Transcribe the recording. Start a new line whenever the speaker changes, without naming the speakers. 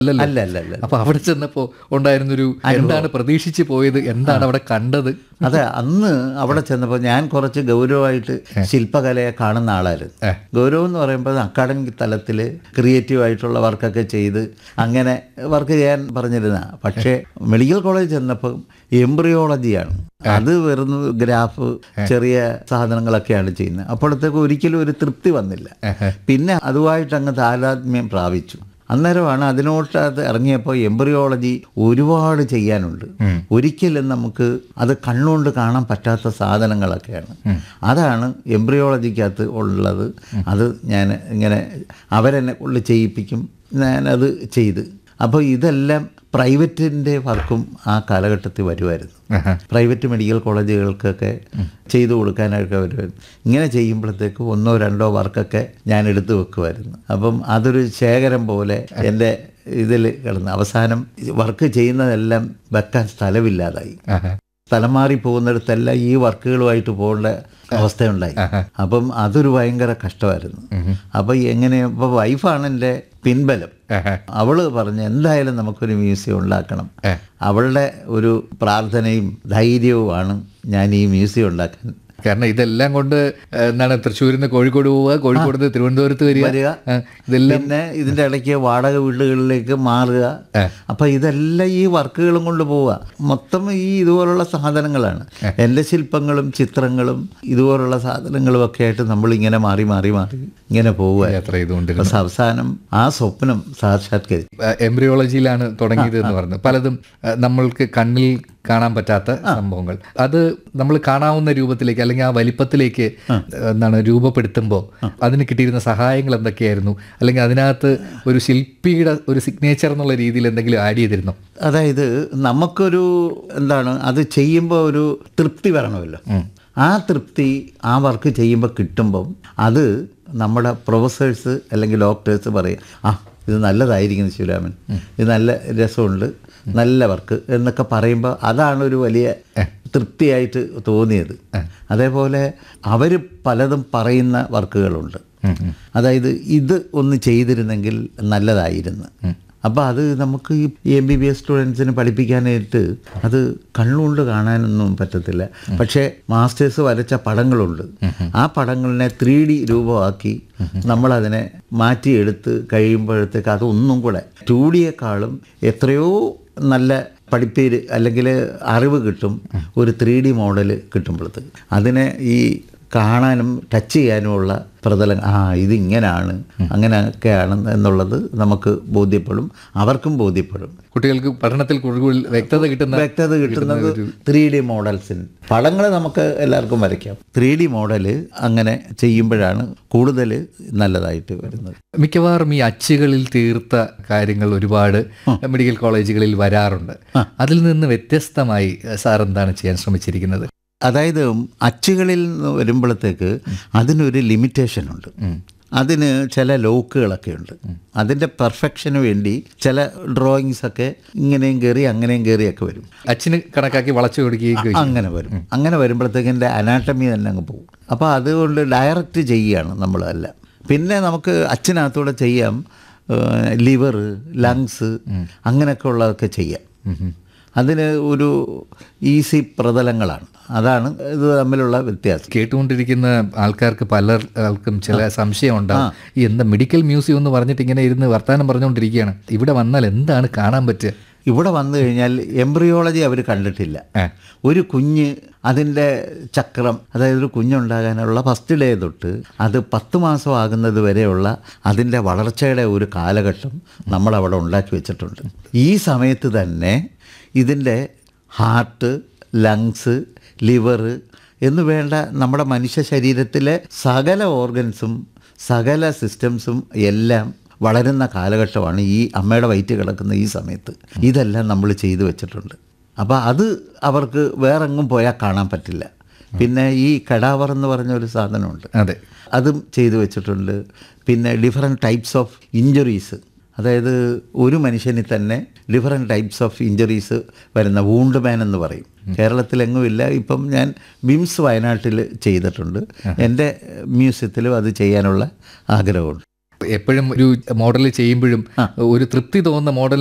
അല്ലല്ലോ
അല്ല അല്ല അല്ല
അപ്പൊ അവിടെ ചെന്നപ്പോ ഉണ്ടായിരുന്നൊരു എന്താണ് പ്രതീക്ഷിച്ച് പോയത് എന്താണ് അവിടെ കണ്ടത്
അതെ അന്ന് അവിടെ ചെന്നപ്പോൾ ഞാൻ കുറച്ച് ഗൗരവമായിട്ട് ശില്പകലയെ കാണുന്ന ആളായിരുന്നു ഗൗരവം എന്ന് പറയുമ്പോൾ അക്കാഡമിക് തലത്തിൽ ക്രിയേറ്റീവ് ആയിട്ടുള്ള വർക്കൊക്കെ ചെയ്ത് അങ്ങനെ വർക്ക് ചെയ്യാൻ പറഞ്ഞിരുന്ന പക്ഷേ മെഡിക്കൽ കോളേജ് ചെന്നപ്പോൾ എംബ്രിയോളജിയാണ് അത് വെറും ഗ്രാഫ് ചെറിയ സാധനങ്ങളൊക്കെയാണ് ചെയ്യുന്നത് അപ്പോഴത്തേക്ക് ഒരിക്കലും ഒരു തൃപ്തി വന്നില്ല പിന്നെ അതുമായിട്ട് അങ്ങ് താതാത്മ്യം പ്രാപിച്ചു അന്നേരമാണ് അതിനോട്ട് ഇറങ്ങിയപ്പോൾ എംബ്രിയോളജി ഒരുപാട് ചെയ്യാനുണ്ട് ഒരിക്കലും നമുക്ക് അത് കണ്ണുകൊണ്ട് കാണാൻ പറ്റാത്ത സാധനങ്ങളൊക്കെയാണ് അതാണ് എംബ്രിയോളജിക്കകത്ത് ഉള്ളത് അത് ഞാൻ ഇങ്ങനെ അവരെന്നെ കൊണ്ട് ചെയ്യിപ്പിക്കും ഞാനത് ചെയ്ത് അപ്പോൾ ഇതെല്ലാം പ്രൈവറ്റിൻ്റെ വർക്കും ആ കാലഘട്ടത്തിൽ വരുമായിരുന്നു പ്രൈവറ്റ് മെഡിക്കൽ കോളേജുകൾക്കൊക്കെ ചെയ്തു കൊടുക്കാനൊക്കെ വരുമായിരുന്നു ഇങ്ങനെ ചെയ്യുമ്പോഴത്തേക്ക് ഒന്നോ രണ്ടോ വർക്കൊക്കെ ഞാൻ എടുത്തു വെക്കുമായിരുന്നു അപ്പം അതൊരു ശേഖരം പോലെ എൻ്റെ ഇതിൽ കിടന്ന് അവസാനം വർക്ക് ചെയ്യുന്നതെല്ലാം വെക്കാൻ സ്ഥലമില്ലാതായി സ്ഥലം മാറി പോകുന്നിടത്തെല്ലാം ഈ വർക്കുകളുമായിട്ട് പോകേണ്ട അവസ്ഥയുണ്ടായി അപ്പം അതൊരു ഭയങ്കര കഷ്ടമായിരുന്നു അപ്പം എങ്ങനെ ഇപ്പോൾ വൈഫാണ് എൻ്റെ പിൻബലം അവള് പറഞ്ഞു എന്തായാലും നമുക്കൊരു മ്യൂസിയം ഉണ്ടാക്കണം അവളുടെ ഒരു പ്രാർത്ഥനയും ധൈര്യവുമാണ് ഞാൻ ഈ മ്യൂസിയം ഉണ്ടാക്കാൻ
കാരണം ഇതെല്ലാം കൊണ്ട് ഏഹ്, എന്താണ് തൃശ്ശൂരിൽ നിന്ന് കോഴിക്കോട് പോവുക കോഴിക്കോട് നിന്ന് തിരുവനന്തപുരത്ത് വരിക
വരിക
ആ, ഇതെല്ലാം
പിന്നെ ഇതിൻ്റെ ഇടയ്ക്ക് വാടക വീടുകളിലേക്ക് മാറുക അപ്പം ഇതെല്ലാം ഈ വർക്കുകളും കൊണ്ട് പോവുക മൊത്തം ഈ ഇതുപോലുള്ള സാധനങ്ങളാണ് എൻ്റെ ശില്പങ്ങളും ചിത്രങ്ങളും ഇതുപോലുള്ള സാധനങ്ങളും ഒക്കെ ആയിട്ട് നമ്മൾ ഇങ്ങനെ മാറി മാറി മാറി ഇങ്ങനെ പോവുക
യാത്ര ചെയ്തുകൊണ്ടിരുന്നു
പക്ഷെ അവസാനം ആ സ്വപ്നം സാക്ഷാത്കരിച്ചു
എംബ്രിയോളജിയിലാണ് തുടങ്ങിയത് എന്ന് പറയുന്നത് പലതും ഏഹ്, നമ്മൾക്ക് കണ്ണിൽ കാണാൻ പറ്റാത്ത സംഭവങ്ങൾ അത് നമ്മൾ കാണാവുന്ന രൂപത്തിലേക്ക് അല്ലെങ്കിൽ ആ വലിപ്പത്തിലേക്ക് എന്താണ് രൂപപ്പെടുത്തുമ്പോൾ അതിന് കിട്ടിയിരുന്ന സഹായങ്ങൾ എന്തൊക്കെയായിരുന്നു അല്ലെങ്കിൽ അതിനകത്ത് ഒരു ശില്പിയുടെ ഒരു സിഗ്നേച്ചർ എന്നുള്ള രീതിയിൽ എന്തെങ്കിലും ആഡ് ചെയ്തിരുന്നോ
അതായത് നമുക്കൊരു എന്താണ് അത് ചെയ്യുമ്പോൾ ഒരു തൃപ്തി വരണമല്ലോ ആ തൃപ്തി ആ വർക്ക് ചെയ്യുമ്പോൾ കിട്ടുമ്പം അത് നമ്മുടെ പ്രൊഫസേഴ്സ് അല്ലെങ്കിൽ ഡോക്ടേഴ്സ് പറയും ആ ഇത് നല്ലതായിരിക്കുന്നു ശിവരാമൻ ഇത് നല്ല രസമുണ്ട് നല്ല വർക്ക് എന്നൊക്കെ പറയുമ്പോൾ അതാണ് ഒരു വലിയ തൃപ്തിയായിട്ട് തോന്നിയത് അതേപോലെ അവർ പലതും പറയുന്ന വർക്കുകളുണ്ട് അതായത് ഇത് ഒന്ന് ചെയ്തിരുന്നെങ്കിൽ നല്ലതായിരുന്നു അപ്പോൾ അത് നമുക്ക് ഈ എം ബി ബി എസ് സ്റ്റുഡൻസിന് പഠിപ്പിക്കാനായിട്ട് അത് കണ്ണുകൊണ്ട് കാണാനൊന്നും പറ്റത്തില്ല പക്ഷേ മാസ്റ്റേഴ്സ് വരച്ച പടങ്ങളുണ്ട് ആ പടങ്ങളിനെ ത്രീ ഡി രൂപമാക്കി നമ്മളതിനെ മാറ്റിയെടുത്ത് കഴിയുമ്പോഴത്തേക്ക് അതൊന്നും കൂടെ ടു ഡിയെക്കാളും എത്രയോ നല്ല പഠിപ്പേര് അല്ലെങ്കിൽ അറിവ് കിട്ടും ഒരു ത്രീ ഡി മോഡൽ കിട്ടുമ്പോഴത്തേക്ക് അതിനെ ഈ കാണാനും ടച്ച് ചെയ്യാനുമുള്ള പ്രതലം ആ ഇതിങ്ങനെയാണ് അങ്ങനെയൊക്കെയാണ് എന്നുള്ളത് നമുക്ക് ബോധ്യപ്പെടും അവർക്കും ബോധ്യപ്പെടും
കുട്ടികൾക്ക് പഠനത്തിൽ കൂടുതൽ വ്യക്തത കിട്ടുന്ന
വ്യക്തത കിട്ടുന്നത് ത്രീ ഡി മോഡൽസിന് പടങ്ങൾ നമുക്ക് എല്ലാവർക്കും വരയ്ക്കാം ത്രീ ഡി മോഡല് അങ്ങനെ ചെയ്യുമ്പോഴാണ് കൂടുതൽ നല്ലതായിട്ട് വരുന്നത്
മിക്കവാറും ഈ അച്ചുകളിൽ തീർത്ത കാര്യങ്ങൾ ഒരുപാട് മെഡിക്കൽ കോളേജുകളിൽ വരാറുണ്ട് അതിൽ നിന്ന് വ്യത്യസ്തമായി സാർ എന്താണ് ചെയ്യാൻ ശ്രമിച്ചിരിക്കുന്നത്
അതായത് അച്ചുകളിൽ നിന്ന് വരുമ്പോഴത്തേക്ക് അതിനൊരു ലിമിറ്റേഷൻ ഉണ്ട് അതിന് ചില ലോക്കുകളൊക്കെ ഉണ്ട് അതിൻ്റെ പെർഫെക്ഷന് വേണ്ടി ചില ഡ്രോയിങ്സ് ഒക്കെ ഇങ്ങനെയും കയറി അങ്ങനെയും കയറിയൊക്കെ വരും
അച്ഛന് കണക്കാക്കി വളച്ചു കൊടുക്കുകയും ചെയ്യും.
അങ്ങനെ വരും അങ്ങനെ വരുമ്പോഴത്തേക്ക് എൻ്റെ അനാട്ടമി തന്നെ അങ്ങ് പോകും അപ്പോൾ അതുകൊണ്ട് ഡയറക്റ്റ് ചെയ്യുകയാണ് നമ്മളെല്ലാം പിന്നെ നമുക്ക് അച്ഛനകത്തൂടെ ചെയ്യാം ലിവർ ലങ്സ് അങ്ങനെയൊക്കെ ഉള്ളതൊക്കെ ചെയ്യാം അതിന് ഒരു ഈസി പ്രതലങ്ങളാണ് അതാണ് ഇത് തമ്മിലുള്ള വ്യത്യാസം
കേട്ടുകൊണ്ടിരിക്കുന്ന ആൾക്കാർക്ക് പലർക്കും ചില സംശയം ഉണ്ടാവും ഈ എന്താ മെഡിക്കൽ മ്യൂസിയം എന്ന് പറഞ്ഞിട്ട് ഇങ്ങനെ ഇരുന്ന് വർത്തമാനം പറഞ്ഞുകൊണ്ടിരിക്കുകയാണ് ഇവിടെ വന്നാൽ എന്താണ് കാണാൻ പറ്റുക
ഇവിടെ വന്നു കഴിഞ്ഞാൽ എംബ്രിയോളജി അവർ കണ്ടിട്ടില്ല ഒരു കുഞ്ഞ് അതിൻ്റെ ചക്രം അതായത് ഒരു കുഞ്ഞുണ്ടാകാനുള്ള ഫസ്റ്റ് ഡേ തൊട്ട് അത് പത്ത് മാസം ആകുന്നത് വരെയുള്ള അതിൻ്റെ വളർച്ചയുടെ ഒരു കാലഘട്ടം നമ്മളവിടെ ഉണ്ടാക്കി വെച്ചിട്ടുണ്ട് ഈ സമയത്ത് തന്നെ ഇതിൻ്റെ ഹാർട്ട് ലങ്സ് ലിവർ എന്ന് വേണ്ട നമ്മുടെ മനുഷ്യ ശരീരത്തിലെ സകല ഓർഗൻസും സകല സിസ്റ്റംസും എല്ലാം വളരുന്ന കാലഘട്ടമാണ് ഈ അമ്മയുടെ വയറ്റ് കിടക്കുന്ന ഈ സമയത്ത് ഇതെല്ലാം നമ്മൾ ചെയ്തു വെച്ചിട്ടുണ്ട് അപ്പോൾ അത് അവർക്ക് വേറെങ്ങും പോയാൽ കാണാൻ പറ്റില്ല പിന്നെ ഈ കടാവർ എന്ന് പറഞ്ഞ ഒരു സാധനമുണ്ട്
അതെ
അതും ചെയ്തു വെച്ചിട്ടുണ്ട് പിന്നെ ഡിഫറെൻറ്റ് ടൈപ്സ് ഓഫ് ഇഞ്ചുറീസ് അതായത് ഒരു മനുഷ്യനിൽ തന്നെ ഡിഫറെൻറ്റ് ടൈപ്സ് ഓഫ് ഇഞ്ചുറീസ് വരുന്ന വൂണ്ട് മാൻ എന്ന് പറയും കേരളത്തിലെങ്ങുമില്ല ഇപ്പം ഞാൻ ബിംസ് വയനാട്ടിൽ ചെയ്തിട്ടുണ്ട് എൻ്റെ മ്യൂസിയത്തിലും അത് ചെയ്യാനുള്ള ആഗ്രഹമുണ്ട്
എപ്പോഴും ഒരു മോഡൽ ചെയ്യുമ്പോഴും ഒരു തൃപ്തി തോന്നുന്ന മോഡൽ